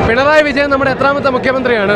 പിണറായി വിജയൻ നമ്മുടെ എത്രാമത്തെ മുഖ്യമന്ത്രിയാണ്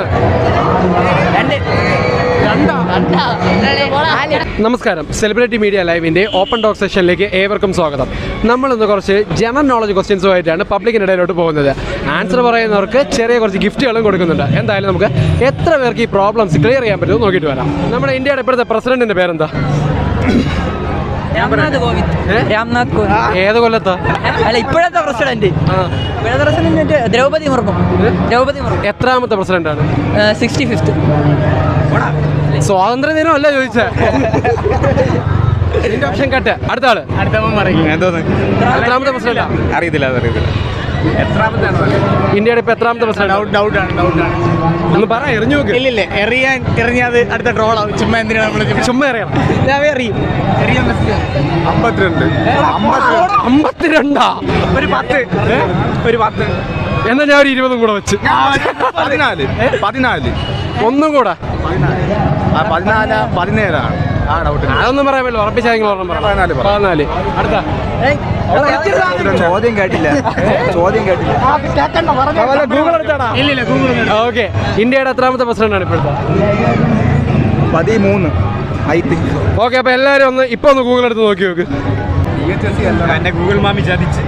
നമസ്കാരം സെലിബ്രിറ്റി മീഡിയ ലൈവിന്റെ ഓപ്പൺ ടോക്ക് സെഷനിലേക്ക് ഏവർക്കും സ്വാഗതം നമ്മൾ ഇന്ന് കുറച്ച് ജനറൽ നോളജ് ക്വസ്റ്റ്യൻസുമായിട്ടാണ് പബ്ലിക്കിനിടയിലോട്ട് പോകുന്നത് ആൻസർ പറയുന്നവർക്ക് ചെറിയ കുറച്ച് ഗിഫ്റ്റുകളും കൊടുക്കുന്നുണ്ട് എന്തായാലും നമുക്ക് എത്ര പേർക്ക് ഈ പ്രോബ്ലംസ് ക്ലിയർ ചെയ്യാൻ പറ്റുമോ നോക്കിയിട്ട് വരാം നമ്മുടെ ഇന്ത്യയുടെ ഇപ്പോഴത്തെ പ്രസിഡന്റിന്റെ പേരെന്താ രാംനാഥ് കോവിന്ദ് ഏ? രാംനാഥ് കോവിന്ദ് ഏത് കൊല്ലത്താ അല്ല ഇപ്പോഴത്തെ പ്രസിഡന്റ് ആ. ഇപ്പോഴത്തെ പ്രസിഡന്റ് ദ്രൗപതി മുർമു ദ്രൗപതി മുർമു എത്രാമത്തെ പ്രസിഡന്റാണ് സിക്സ്റ്റി ഫിഫ്ത്ത് സ്വാതന്ത്ര്യ ദിനം അല്ല ചോദിച്ചേ ഇതിന്റെ ഓപ്ഷൻ കട്ട് അടുത്ത ആള് എന്തോന്ന് എത്രാമത്തെ പ്രസിഡന്റാ അറിയത്തില്ല അതറിയത്തില്ല ഇന്ത്യയുടെ ഇപ്പൊ എത്രാമത്തെ പ്രസിഡന്റ് ഡൗട്ട് ആണ് ഡൗട്ട് ആണ് ഒന്ന് പറ എറിഞ്ഞു നോക്ക് ഇല്ലില്ല എറിയാൻ എറിഞ്ഞത് അടുത്ത ട്രോളാവും ചുമ്മാ എന്തിനാണ് നമ്മൾ ചുമ്മാ എറിയണം എറിയും എറിയാൻ അമ്പത്തിരണ്ട് അമ്പത്തിരണ്ടാ ഒരു പത്ത് ഒരു പത്ത് എന്നാ ഞാൻ ഒരു ഇരുപതും കൂടെ വെച്ച് പതിനാല് പതിനാല് ഒന്നും കൂടെ ആ പതിനാല് പതിനേഴാണ് ആ ഡൗട്ട് അതൊന്നും പറയാൻ പറ്റില്ല ഉറപ്പിച്ചാൽ ഒരെണ്ണം പറ പതിനാല് പറ. പതിനാല് അടുത്ത ചോദ്യം കേട്ടില്ല ചോദ്യം കേട്ടില്ല ഗൂഗിൾ എടുത്താടാ ഇല്ലില്ല ഗൂഗിൾ ഓക്കെ ഇന്ത്യയുടെ എത്രാമത്തെ പ്രസിഡന്റാണ് ഇപ്പോഴത്തെ പതിമൂന്ന് ഐ തിങ്ക് ഓക്കെ അപ്പൊ എല്ലാരും ഒന്ന് ഇപ്പൊ ഒന്ന് ഗൂഗിൾ എടുത്ത് നോക്കി നോക്ക് എന്നെ ഗൂഗിൾ മാമി ചതിച്ച്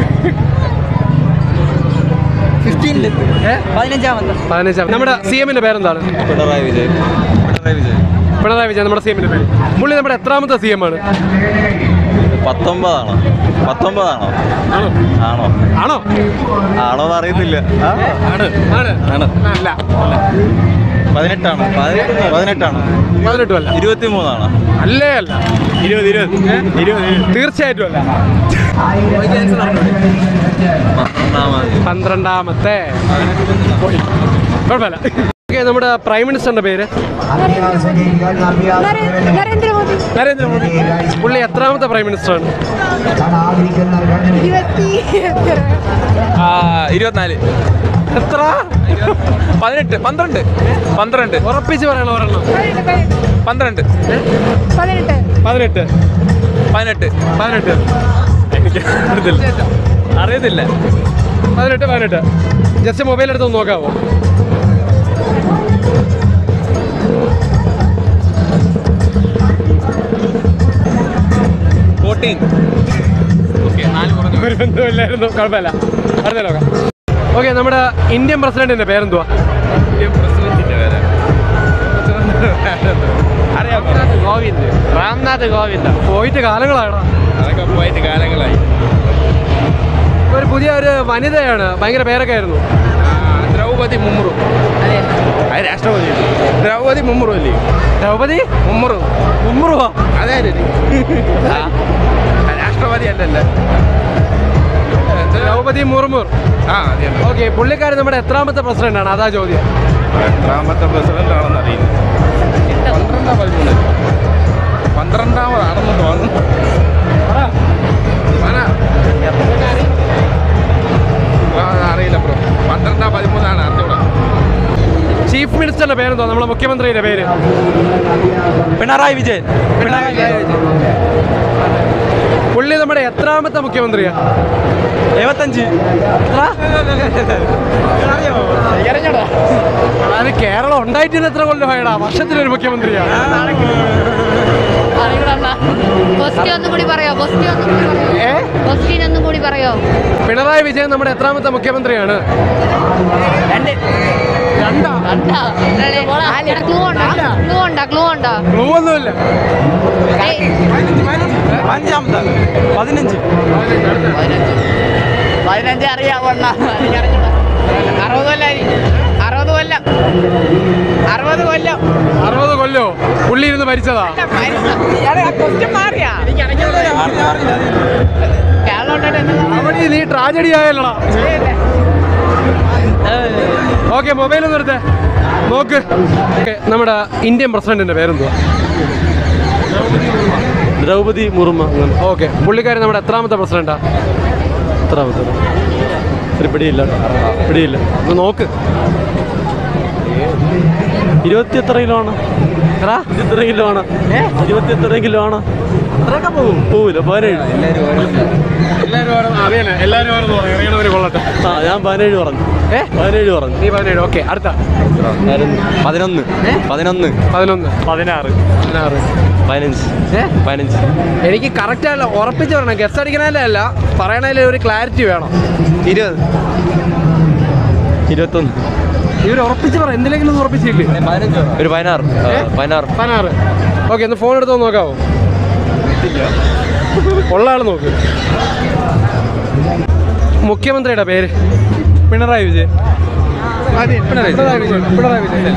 ഫിഫ്റ്റീനില് പതിനഞ്ചാമത്തെ പതിനഞ്ചാം നമ്മുടെ സി എമ്മിന്റെ പേരെന്താണ് പിണറായി വിജയൻ പിണറായി വിജയൻ പിണറായി വിജയൻ നമ്മുടെ സി എമ്മിന്റെ പേര് പുള്ളി നമ്മുടെ എത്രാമത്തെ സി എം ആണ് പത്തൊമ്പതാണോ പത്തൊമ്പതാണോ ആണോ ആണോ ആണോ ആണോ എന്ന് അറിയത്തില്ല ആണ് ആണ് ആണ് അല്ല പതിനെട്ടാണോ പതിനെട്ടാണോ പതിനെട്ടും അല്ല ഇരുപത്തി മൂന്നാണോ അല്ലേ അല്ല ഇരുപത് ഇരുപത് ഇരുപത് തീർച്ചയായിട്ടും അല്ല പന്ത്രണ്ടാമത് പന്ത്രണ്ടാമത്തെ കുഴപ്പമില്ല ഓക്കെ നമ്മുടെ പ്രൈം മിനിസ്റ്ററിന്റെ പേര് നരേന്ദ്രമോദി നരേന്ദ്രമോദി പുള്ളി എത്രാമത്തെ പ്രൈം മിനിസ്റ്റർ ആണ് ഇരുപത്തി ഇരുപത്തിനാല് എത്ര പതിനെട്ട് പന്ത്രണ്ട് പന്ത്രണ്ട് ഉറപ്പിച്ച് പറയണ ഒരെണ്ണം പന്ത്രണ്ട് പതിനെട്ട് പതിനെട്ട് പതിനെട്ട് പതിനെട്ട് അറിയത്തില്ല പതിനെട്ട് പതിനെട്ട് ജസ്റ്റ് മൊബൈൽ എടുത്ത് ഒന്ന് നോക്കാവോ ഫോർട്ടീൻ ഓക്കെ നാല് പറഞ്ഞു ഒരു ബന്ധമില്ലായിരുന്നു കുഴപ്പമില്ല അടുത്ത നോക്കാം ഓക്കെ നമ്മുടെ ഇന്ത്യൻ പ്രസിഡന്റിന്റെ പേരെന്തുവാ പ്രസിഡന്റിന്റെ പേര് അറിയാം ഗോവിന്ദ് രാംനാഥ് ഗോവിന്ദ് പോയിട്ട് കാലങ്ങളാണ് അതൊക്കെ പോയിട്ട് കാലങ്ങളായി ഒരു പുതിയ ഒരു വനിതയാണ് ഭയങ്കര പേരൊക്കെ ആയിരുന്നു ആ, ദ്രൗപതി മുമ്മുറു അത് രാഷ്ട്രപതി ദ്രൗപതി മുമ്മുറു അല്ലേ ദ്രൗപതി മുമ്മുറു മുമ്മുറുവാ അതെ രാഷ്ട്രപതി അല്ലല്ല ദ്രൗപതി മുർമുർ ആ അതെ ഓക്കെ പുള്ളിക്കാരൻ നമ്മുടെ എത്രാമത്തെ പ്രസിഡന്റ് ആണ് അതാ ചോദ്യം എത്രാമത്തെ പ്രസിഡന്റ് ആണെന്ന് അറിയില്ല പന്ത്രണ്ടാം പതിമൂന്ന് പന്ത്രണ്ടാമതാണെന്ന് തോന്നുന്നു പറ. ആ, അറിയില്ല ബ്രോ പന്ത്രണ്ടാം പതിമൂന്നാണ് അറിഞ്ഞൂടാ ചീഫ് മിനിസ്റ്ററിന്റെ പേരെന്തോ നമ്മുടെ മുഖ്യമന്ത്രിയുടെ പേര് പിണറായി വിജയൻ പിണറായി വിജയൻ പുള്ളി നമ്മുടെ എത്രാമത്തെ മുഖ്യമന്ത്രിയാ എഴുപത്തഞ്ച് അത് കേരളം ഉണ്ടായിട്ട് എത്ര കൊല്ലമായടാ വർഷത്തിലൊരു മുഖ്യമന്ത്രിയാ ക്വസ്റ്റ്യൻ ഒന്നും കൂടി പറയോ ക്വസ്റ്റ്യൻ ഒന്നും കൂടി പറയോ ഏ ക്വസ്റ്റ്യൻ ഒന്നും കൂടി പറയോ പിണറായി വിജയൻ നമ്മുടെ എത്രാമത്തെ മുഖ്യമന്ത്രിയാണ് രണ്ട് രണ്ടാ ക്ലൂ ഉണ്ടോ ക്ലൂ ഉണ്ടോ ക്ലൂ ഉണ്ടോ ക്ലൂ ഒന്നുമില്ല ഏയ്, അഞ്ചാമത്തെ പതിനഞ്ച് പതിനഞ്ച് അറിയാവോ അണ്ണാ? എനിക്കറിഞ്ഞൂടാ. അറുപത് കൊല്ലം അറുപത് കൊല്ലം അറുപത് കൊല്ലം അറുപത് കൊല്ലോ പുള്ളി ഇരുന്ന് മരിച്ചതാ ക്വസ്റ്റ്യൻ മാറിയാ കേരളം ഉണ്ടായിട്ട് എന്നതാ? അവിടെ നീ ട്രാജഡി ആയല്ലടാ ഓക്കെ മൊബൈൽ ഒന്ന് എടുത്തേ നോക്ക് Okay, നമ്മുടെ ഇന്ത്യൻ പ്രസിഡന്റിന്റെ പേരെന്തുവാ ദ്രൗപതി മുർമു ഓക്കെ പുള്ളിക്കാരൻ നമ്മുടെ എത്രാമത്തെ പ്രസിഡന്റാ എത്രാമത്തെ ഒരു പിടിയില്ല പിടിയില്ല ഒന്ന് നോക്ക് ഇരുപത്തി എത്ര കിലോ ആണ് എത്ര ഇരുപത്തി എത്ര കിലോ ആണ് ഇരുപത്തി എത്ര കിലോ ആണ് അതൊക്കെ പോകും പോവില്ല പതിനേഴ് എല്ലാവരും ഓരോ അറിയണേ എല്ലാവരും ഓരോ പറയും അറിയണവര് കൊള്ളട്ടെ ആ ഞാൻ പതിനേഴ് പറഞ്ഞു ഏ പതിനേഴ് പറഞ്ഞു നീ പതിനേഴ് ഓക്കെ അടുത്ത പതിനൊന്ന് പതിനൊന്ന് പതിനൊന്ന് പതിനാറ് പതിനാറ് പതിനഞ്ച് ഏ പതിനഞ്ച് എനിക്ക് കറക്റ്റ് അല്ല ഉറപ്പിച്ച് പറയണം ഗസ്റ്റ് അടിക്കണല്ലേ അല്ല പറയണതിൽ ഒരു ക്ലാരിറ്റി വേണം ഇരുപത് ഇരുപത്തൊന്ന് ഇവർ ഉറപ്പിച്ച് പറ എന്തിലെങ്കിലും ഒന്ന് ഉറപ്പിച്ചില്ലേ ഒരു പതിനാറ് ആ, പതിനാറ് പതിനാറ് ഓക്കെ ഒന്ന് ഫോൺ എടുത്ത് നോക്കാവോ ഉള്ള ആൾ നോക്ക് മുഖ്യമന്ത്രിയുടെ പേര് പിണറായി വിജയൻ പിണറായി വിജയൻ പിണറായി വിജയൻ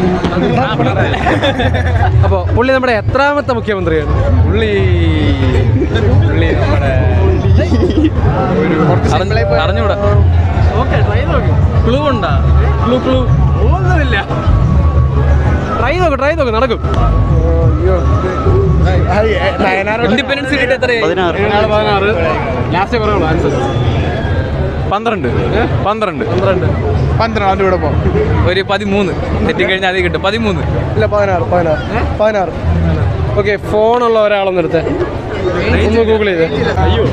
അപ്പോൾ പുള്ളി നമ്മുടെ എത്രാമത്തെ മുഖ്യമന്ത്രിയാണ് പുള്ളി പുള്ളി നമ്മുടെ അറിഞ്ഞൂടാ ഓക്കെ ട്രൈ നോക്ക് ക്ലൂ ഉണ്ടാ ക്ലൂ ക്ലൂ ഒന്നുമില്ല ട്രൈ നോക്ക് ട്രൈ നോക്ക് നടക്കും ഇൻഡിപെൻഡൻസ് കിട്ടിയ എത്രയായി പതിനാറ് പതിനാറ് ലാസ്റ്റ് പറയുള്ളൂ ആൻസർ പന്ത്രണ്ട് പന്ത്രണ്ട് പന്ത്രണ്ട് പന്ത്രണ്ട് അവൻ്റെ കൂടെ പോകും ഒരു പതിമൂന്ന് തെറ്റിക്കഴിഞ്ഞാൽ അത് കിട്ടും പതിമൂന്ന് ഇല്ല പതിനാറ് പതിനാറ് പതിനാറ് ഓക്കെ ഫോണുള്ള ഒരാളൊന്നും എടുത്ത് ഒന്ന് ഗൂഗിൾ ചെയ്ത് അയ്യോ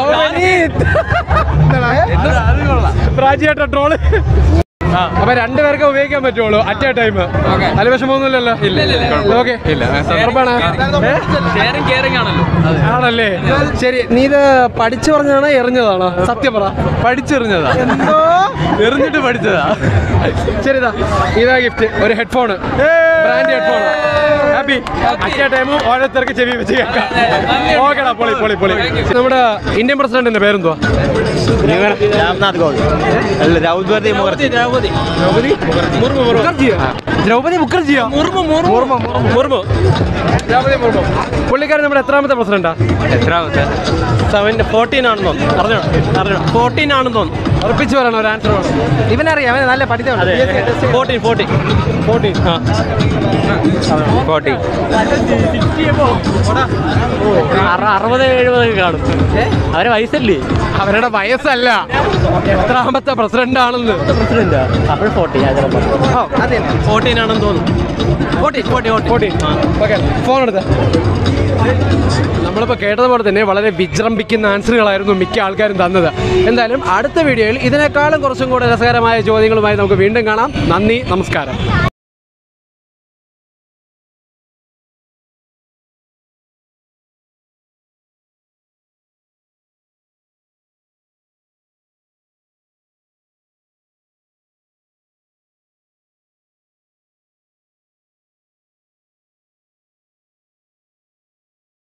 പ്രാചിയായിട്ട ട്രോള് അപ്പൊ രണ്ടുപേർക്ക് ഉപയോഗിക്കാൻ പറ്റുള്ളൂ അറ്റ് എ ടൈം അല്ല വിഷമമൊന്നുമില്ലല്ലോ ഓക്കെ ഉറപ്പാണ് ഏ? ഷെയറിംഗ് കെയറിംഗ് ആണല്ലോ ആണല്ലേ ശരി നീ ഇത് പഠിച്ചു പറഞ്ഞാണോ എറിഞ്ഞതാണോ സത്യം പറ പഠിച്ചെറിഞ്ഞതാ എന്തോ എറിഞ്ഞിട്ട് പഠിച്ചതാ ശരിതാ ഇതാ ഗിഫ്റ്റ് ഒരു ഹെഡ്ഫോൺ ബ്രാൻഡ് ഹെഡ്ഫോൺ ഹാപ്പി അറ്റ ടൈമും ഓരോരുത്തർക്ക് ചെവി വെച്ച് കേൾക്കാം ഓക്കെടാ പൊളി പൊളി പൊളി നമ്മുടെ ഇന്ത്യൻ പ്രസിഡന്റിന്റെ പേരെന്തുവാ രാംനാഥ് കോവിന്ദ് അല്ല ദ്രൗപദി മുഖർജി ദ്രൗപദി മുർമു ദ്രൗപദി മുഖർജിയോ മുർമു മുർമു മുർമു ദ്രൗപദി മുർമു പുള്ളിക്കാരൻ നമ്മുടെ എത്രാമത്തെ പ്രസിഡന്റാ എത്രാമത്തെ സെവൻ ഫോർട്ടീൻ ആണെന്നോ പറഞ്ഞോ അറിഞ്ഞോ ഫോർട്ടീൻ ആണെന്ന് തോന്നുന്നു ഉറപ്പിച്ചു പറയണം ഒരു ആൻസർ വേണം ഇവനറിയാം അവൻ നല്ല പഠിത്തമാണ് ഫോർട്ടീൻ ഫോർട്ടീൻ ഫോർട്ടീൻ ആ ഫോർട്ടീൻ അറുപത് എഴുപതൊക്കെ കാണും അവരെ വയസ്സല്ലേ അവരുടെ വയസ്സല്ല എത്രാമത്തെ പ്രസിഡന്റ് ആണെന്ന് പ്രസിഡന്റാ അപ്പോൾ ഫോർട്ടീൻ ഓ അതെ ഫോർട്ടീൻ ആണെന്ന് തോന്നുന്നു fourteen forty fourteen okay phone എടുത്ത് നമ്മളിപ്പോൾ കേട്ടതുപോലെ തന്നെ വളരെ വിജൃംഭിക്കുന്ന ആൻസറുകളായിരുന്നു മിക്ക ആൾക്കാരും തന്നത് എന്തായാലും അടുത്ത വീഡിയോയിൽ ഇതിനേക്കാളും കുറച്ചും കൂടെ രസകരമായ ചോദ്യങ്ങളുമായി നമുക്ക് വീണ്ടും കാണാം നന്ദി നമസ്കാരം